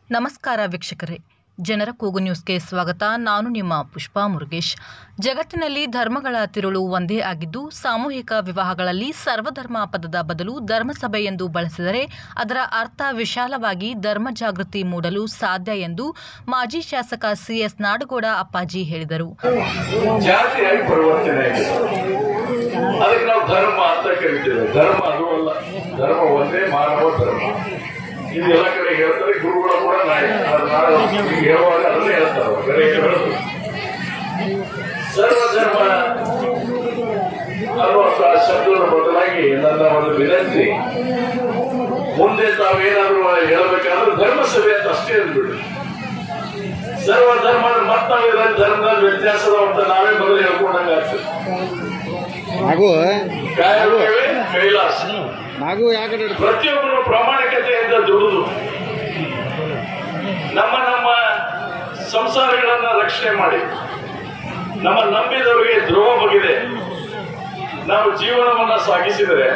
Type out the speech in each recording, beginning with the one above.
ನಮಸ್ಕಾರ ವೀಕ್ಷಕರೇ ಜನರ ಕೂಗು ನ್ಯೂಸ್ಗೆ ಸ್ವಾಗತ ನಾನು ನಿಮ್ಮ ಪುಷ್ಪಾ ಮುರುಗೇಶ್ ಜಗತ್ತಿನಲ್ಲಿ ಧರ್ಮಗಳ ತಿರುಳು ಒಂದೇ ಆಗಿದ್ದು ಸಾಮೂಹಿಕ ವಿವಾಹಗಳಲ್ಲಿ ಸರ್ವಧರ್ಮ ಪದದ ಬದಲು ಧರ್ಮಸಭೆ ಎಂದು ಬಳಸಿದರೆ ಅದರ ಅರ್ಥ ವಿಶಾಲವಾಗಿ ಧರ್ಮ ಜಾಗೃತಿ ಮೂಡಲು ಸಾಧ್ಯ ಎಂದು ಮಾಜಿ ಶಾಸಕ ಸಿಎಸ್ ನಾಡಗೌಡ ಅಪ್ಪಾಜಿ ಹೇಳಿದರು ಜಾತಿಯಾಗಿ ಪರಿವರ್ತನೆ ಆಗಿದೆ ಅದಕ್ಕೆ ನಾವು ಧರ್ಮ ಅಂತ ಕರಿತೇವೆ ಧರ್ಮ ಅದು ಅಲ್ಲ ಧರ್ಮ ಒಂದೇ ಮಾನವ ಧರ್ಮ ಇದು ಎಲ್ಲ ಕಡೆ ಹೇಳ್ತಾರೆ ಗುರುಗಳು ಕೂಡ ನಾಳೆ ಅದು ನಾಳೆ ಈಗ ಹೇಳುವಾಗ ಅದನ್ನೇ ಹೇಳ್ತಾರೆ ಅವ್ರು. ಬೇರೆ ಏನು ಹೇಳೋದು ಸರ್ವಧರ್ಮ ಅನ್ನುವಂಥ ಶಬ್ದದ ಬದಲಾಗಿ ನನ್ನ ಒಂದು ವಿನಂತಿ ಮುಂದೆ ತಾವೇನಾದ್ರೂ ಹೇಳಬೇಕಾದ್ರೆ ಧರ್ಮಸಭೆ ಅಂತ ಅಷ್ಟೇ ಅಂದ್ಬಿಡಿ ಸರ್ವ ಧರ್ಮ ಮತ್ತ ಧರ್ಮದ ವ್ಯತ್ಯಾಸದ ಅಂತ ನಾವೇ ಮೊದಲು ಹೇಳ್ಕೊಂಡಂಗ ಆಗ್ತದೆ ನಾಗು ಕಾಯಕವೇ ಕೈಲಾಸ ನಾಗು ಯಾಕಡೆ ಪ್ರತಿಯೊಬ್ಬರು ಪ್ರಾಮಾಣಿಕತೆಯಿಂದ ದುಡಿದು ನಮ್ಮ ನಮ್ಮ ಸಂಸಾರಗಳನ್ನ ರಕ್ಷಣೆ ಮಾಡಿ ನಮ್ಮ ನಂಬಿದವರಿಗೆ ದ್ರೋಹ ಬಗಿದೆ ನಾವು ಜೀವನವನ್ನ ಸಾಗಿಸಿದರೆ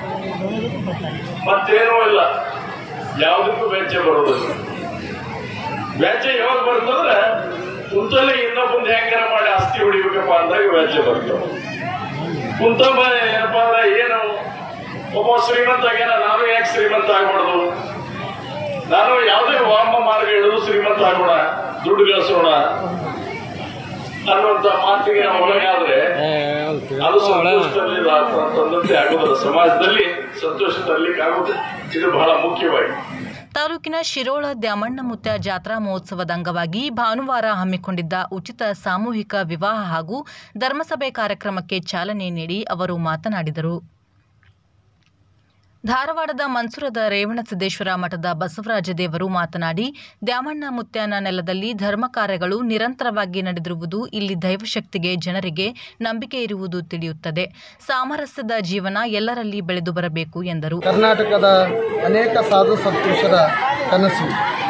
ಮತ್ತೇನೂ ಇಲ್ಲ ಯಾವುದಕ್ಕೂ ವೆಚ್ಚ ಬರೋದಿಲ್ಲ ವೆಚ್ಚ ಯಾವಾಗ ಬರ್ತಂದ್ರೆ ಕುಂತಲ್ಲೇ ಇನ್ನೊಬ್ಬಂದು ಹೆಂಗಾರ ಮಾಡಿ ಆಸ್ತಿ ಹೊಡಿಬೇಕಪ್ಪ ಅಂದಾಗ ವೆಚ್ಚ ಬರ್ತವೆ ಕುಂತಮ್ಮ ಏನಪ್ಪಾ ಅಂದ್ರೆ ಏನು ಒಬ್ಬ ಶ್ರೀಮಂತ ಆಗ್ಯಾನ ನಾನು ಯಾಕೆ ಶ್ರೀಮಂತ ಆಗ್ಬಾರ್ದು ನಾನು ಯಾವುದೇ ವಾಮ ಮಾರ್ಗ ಹಿಡಿದು ಶ್ರೀಮಂತ ಆಗೋಣ ದುಡ್ಡು ಗಳಿಸೋಣ ಅನ್ನುವಂತ ಮಾತಿಗೆ ನಾವು ಒಳಗಾದ್ರೆ ಅದು ಸಂತೋಷದಲ್ಲಿ ತಂದಂತೆ ಆಗೋದಿಲ್ಲ ಸಮಾಜದಲ್ಲಿ ಸಂತೋಷ ತರಲಿಕ್ಕೆ ಆಗುತ್ತೆ ಇದು ಬಹಳ ಮುಖ್ಯವಾಗಿ ತಾಲೂಕಿನ ಶಿರೋಳ ದ್ಯಾಮಣ್ಣಮುತ್ಯ ಜಾತ್ರಾ ಮಹೋತ್ಸವದ ಅಂಗವಾಗಿ ಭಾನುವಾರ ಹಮ್ಮಿಕೊಂಡಿದ್ದ ಉಚಿತ ಸಾಮೂಹಿಕ ವಿವಾಹ ಹಾಗೂ ಧರ್ಮಸಭೆ ಕಾರ್ಯಕ್ರಮಕ್ಕೆ ಚಾಲನೆ ನೀಡಿ ಅವರು ಮಾತನಾಡಿದರು ಧಾರವಾಡದ ಮನ್ಸುರದ ರೇವಣಸಿದ್ದೇಶ್ವರ ಮಠದ ಬಸವರಾಜ ದೇವರು ಮಾತನಾಡಿ ದ್ಯಾಮಣ್ಣ ಮುತ್ಯಾನ ನೆಲದಲ್ಲಿ ಧರ್ಮ ಕಾರ್ಯಗಳು ನಿರಂತರವಾಗಿ ನಡೆದಿರುವುದು ಇಲ್ಲಿ ದೈವಶಕ್ತಿಗೆ ಜನರಿಗೆ ನಂಬಿಕೆ ಇರುವುದು ತಿಳಿಯುತ್ತದೆ ಸಾಮರಸ್ಯದ ಜೀವನ ಎಲ್ಲರಲ್ಲಿ ಬೆಳೆದು ಬರಬೇಕು ಎಂದರು ಕರ್ನಾಟಕದ ಅನೇಕ ಸಾಧು ಸತ್ಪುರುಷರ ಕನಸು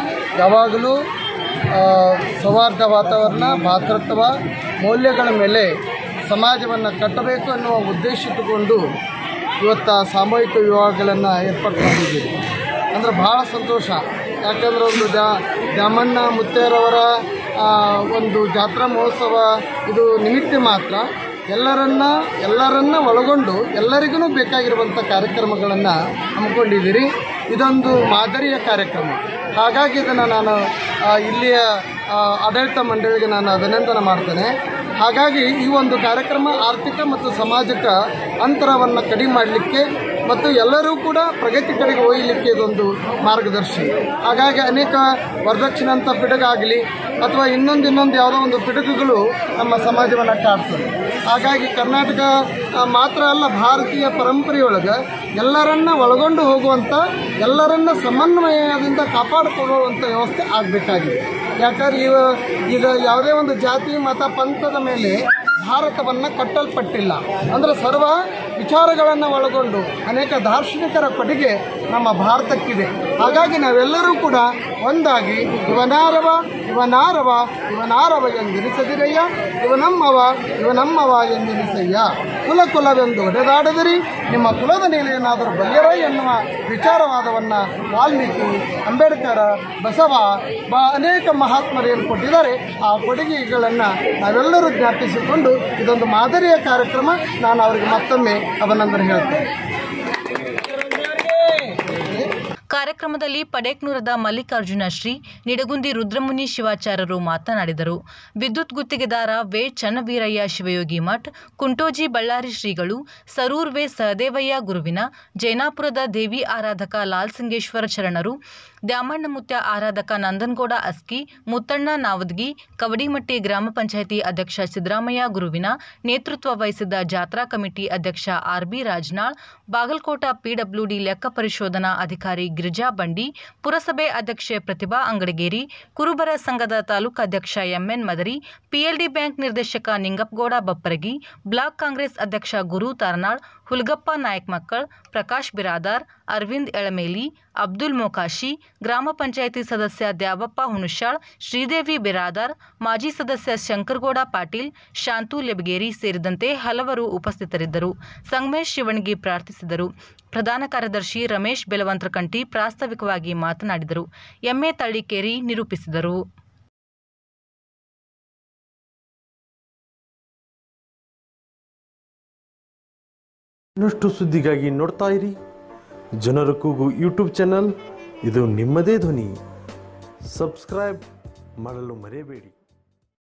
ಯಾವಾಗಲೂ ಆ, ಸೌಹಾರ್ದ ವಾತಾವರಣ ಭಾತೃತ್ವ ಮೌಲ್ಯಗಳ ಮೇಲೆ ಸಮಾಜವನ್ನು ಕಟ್ಟಬೇಕು ಅನ್ನುವ ಉದ್ದೇಶ ಇಟ್ಟುಕೊಂಡು ಇವತ್ತು ಸಾಮೂಹಿಕ ವಿವಾಹಗಳನ್ನು ಏರ್ಪಾಡು ಮಾಡಿದ್ದೀವಿ ಅಂದರೆ ಭಾಳ ಸಂತೋಷ ಯಾಕಂದ್ರೆ ಒಂದು ದ್ಯಾ ದ್ಯಾಮಣ್ಣ ಮುತ್ತೇರವರ ಆ, ಒಂದು ಜಾತ್ರಾ ಮಹೋತ್ಸವ ಇದು ನಿಮಿತ್ತ ಮಾತ್ರ ಎಲ್ಲರನ್ನ ಎಲ್ಲರನ್ನ ಒಳಗೊಂಡು ಎಲ್ಲರಿಗೂ ಬೇಕಾಗಿರುವಂಥ ಕಾರ್ಯಕ್ರಮಗಳನ್ನು ಹಮ್ಮಿಕೊಂಡಿದ್ದೀರಿ ಇದೊಂದು ಮಾದರಿಯ ಕಾರ್ಯಕ್ರಮ ಹಾಗಾಗಿ ಇದನ್ನು ನಾನು ಆ, ಇಲ್ಲಿಯ ಆ, ಆಡಳಿತ ಮಂಡಳಿಗೆ ನಾನು ಅಭಿನಂದನೆ ಮಾಡ್ತೇನೆ ಹಾಗಾಗಿ ಈ ಒಂದು ಕಾರ್ಯಕ್ರಮ ಆರ್ಥಿಕ ಮತ್ತು ಸಾಮಾಜಿಕ ಅಂತರವನ್ನು ಕಡಿಮೆ ಮಾಡಲಿಕ್ಕೆ ಮತ್ತು ಎಲ್ಲರೂ ಕೂಡ ಪ್ರಗತಿ ಕಡೆಗೆ ಒಯ್ಯಲಿಕ್ಕೆ ಇದೊಂದು ಮಾರ್ಗದರ್ಶಿ ಹಾಗಾಗಿ ಅನೇಕ ವರದಕ್ಷಿಣಂಥ ಪಿಡುಗಾಗಲಿ ಅಥವಾ ಇನ್ನೊಂದು ಇನ್ನೊಂದು ಯಾವುದೋ ಒಂದು ಪಿಡುಗುಗಳು ನಮ್ಮ ಸಮಾಜವನ್ನು ಕಾಡ್ತದೆ ಹಾಗಾಗಿ ಕರ್ನಾಟಕ ಆ, ಮಾತ್ರ ಅಲ್ಲ ಭಾರತೀಯ ಪರಂಪರೆಯೊಳಗೆ ಎಲ್ಲರನ್ನ ಒಳಗೊಂಡು ಹೋಗುವಂಥ ಎಲ್ಲರನ್ನ ಸಮನ್ವಯದಿಂದ ಕಾಪಾಡಿಕೊಳ್ಳುವಂಥ ವ್ಯವಸ್ಥೆ ಆಗಬೇಕಾಗಿದೆ ಯಾಕಂದ್ರೆ ಇವ ಈಗ ಯಾವುದೇ ಒಂದು ಜಾತಿ ಮತ ಪಂಥದ ಮೇಲೆ ಭಾರತವನ್ನು ಕಟ್ಟಲ್ಪಟ್ಟಿಲ್ಲ ಅಂದರೆ ಸರ್ವ ವಿಚಾರಗಳನ್ನು ಒಳಗೊಂಡು ಅನೇಕ ದಾರ್ಶನಿಕರ ಕೊಡುಗೆ ನಮ್ಮ ಭಾರತಕ್ಕಿದೆ ಹಾಗಾಗಿ ನಾವೆಲ್ಲರೂ ಕೂಡ ಒಂದಾಗಿ ಇವನಾರವ ಇವನಾರವ ಇವನಾರವ ಎಂದೆನಿಸದಿರಯ್ಯ ಇವನಮ್ಮವ ಇವನಮ್ಮವ ಎಂದೆನಿಸಯ್ಯ ಕುಲ ಕುಲವೆಂದು ಒಡೆದಾಡದಿರಿ ನಿಮ್ಮ ಕುಲದ ನೆಲೆಯನ್ನಾದರೂ ಬಲ್ಯರ ಎನ್ನುವ ವಿಚಾರವಾದವನ್ನು ವಾಲ್ಮೀಕಿ ಅಂಬೇಡ್ಕರ್ ಬಸವ ಬ ಅನೇಕ ಮಹಾತ್ಮರು ಏನು ಕೊಟ್ಟಿದ್ದಾರೆ ಆ ಕೊಡುಗೆಗಳನ್ನು ನಾವೆಲ್ಲರೂ ಜ್ಞಾಪಿಸಿಕೊಂಡು ಇದೊಂದು ಮಾದರಿಯ ಕಾರ್ಯಕ್ರಮ ನಾನು ಅವರಿಗೆ ಮತ್ತೊಮ್ಮೆ ಅಭಿನಂದನೆ ಹೇಳ್ತೇನೆ ಕಾರ್ಯಕ್ರಮದಲ್ಲಿ ಪಡೇಕ್ನೂರದ ಮಲ್ಲಿಕಾರ್ಜುನ ಶ್ರೀ ನಿಡಗುಂದಿ ರುದ್ರಮುನಿ ಶಿವಾಚಾರ್ಯರು ಮಾತನಾಡಿದರು ವಿದ್ಯುತ್ ಗುತ್ತಿಗೆದಾರ ವೆ ಚನ್ನವೀರಯ್ಯ ಶಿವಯೋಗಿ ಮಠ್ ಕುಂಟೋಜಿ ಬಳ್ಳಾರಿ ಶ್ರೀಗಳು ಸರೂರ್ ವೆ ಸಹದೇವಯ್ಯ ಗುರುವಿನ ಜೈನಾಪುರದ ದೇವಿ ಆರಾಧಕ ಲಾಲ್ಸಿಂಗೇಶ್ವರ ಶರಣರು ದ್ಯಾಮಣ್ಣಮುತ್ಯ ಆರಾಧಕ ನಂದನಗೌಡ ಅಸ್ಕಿ ಮುತ್ತಣ್ಣ ನಾವದ್ಗಿ ಕವಡಿಮಟ್ಟಿ ಗ್ರಾಮ ಪಂಚಾಯಿತಿ ಅಧ್ಯಕ್ಷ ಸಿದ್ದರಾಮಯ್ಯ ಗುರುವಿನ ನೇತೃತ್ವ ವಹಿಸಿದ್ದ ಜಾತ್ರಾ ಕಮಿಟಿ ಅಧ್ಯಕ್ಷ ಆರ್ಬಿ ರಾಜನಾಳ್ ಬಾಗಲಕೋಟ ಪಿಡಬ್ಲ್ಯೂಡಿ ಲೆಕ್ಕ ಪರಿಶೋಧನಾ ಅಧಿಕಾರಿ ಗಿರಿಜಾ ಬಂಡಿ ಪುರಸಭೆ ಅಧ್ಯಕ್ಷೆ ಪ್ರತಿಭಾ ಅಂಗಡಗೇರಿ ಕುರುಬರ ಸಂಘದ ತಾಲೂಕಾಧ್ಯಕ್ಷ ಎಂಎನ್ ಮದರಿ ಪಿಎಲ್ಡಿ ಬ್ಯಾಂಕ್ ನಿರ್ದೇಶಕ ನಿಂಗಪ್ಪಗೌಡ ಬಪ್ಪರಗಿ ಬ್ಲಾಕ್ ಕಾಂಗ್ರೆಸ್ ಅಧ್ಯಕ್ಷ ಗುರು ತಾರನಾಳ್ ಹುಲ್ಗಪ್ಪ ನಾಯಕ್ ಮಕ್ಕಳ್ ಪ್ರಕಾಶ್ ಬಿರಾದಾರ್ ಅರವಿಂದ್ ಎಳಮೇಲಿ ಅಬ್ದುಲ್ ಮೊಕಾಶಿ ಗ್ರಾಮ ಪಂಚಾಯಿತಿ ಸದಸ್ಯ ದ್ಯಾವಪ್ಪ ಹುಣಶಾಳ್ ಶ್ರೀದೇವಿ ಬಿರಾದಾರ್ ಮಾಜಿ ಸದಸ್ಯ ಶಂಕರಗೌಡ ಪಾಟೀಲ್ ಶಾಂತು ಲೆಬಗೇರಿ ಸೇರಿದಂತೆ ಹಲವರು ಉಪಸ್ಥಿತರಿದ್ದರು ಸಂಗಮೇಶ್ ಶಿವಣಗಿ ಪ್ರಾರ್ಥಿಸಿದರು ಪ್ರಧಾನ ಕಾರ್ಯದರ್ಶಿ ರಮೇಶ್ ಬೆಲವಂತ್ರಕಂಟಿ ಪ್ರಾಸ್ತಾವಿಕವಾಗಿ ಮಾತನಾಡಿದರು ಎಮ್ಮೆ ತಳ್ಳಿಕೇರಿ ನಿರೂಪಿಸಿದರು ಇನ್ನಷ್ಟು ಸುದ್ದಿಗಾಗಿ ನೋಡ್ತಾ ಇರಿ ಜನರ ಕೂಗು ಯೂಟ್ಯೂಬ್ ಚಾನಲ್ ಇದು ನಿಮ್ಮದೇ ಧ್ವನಿ ಸಬ್ಸ್ಕ್ರೈಬ್ ಮಾಡಲು ಮರೆಯಬೇಡಿ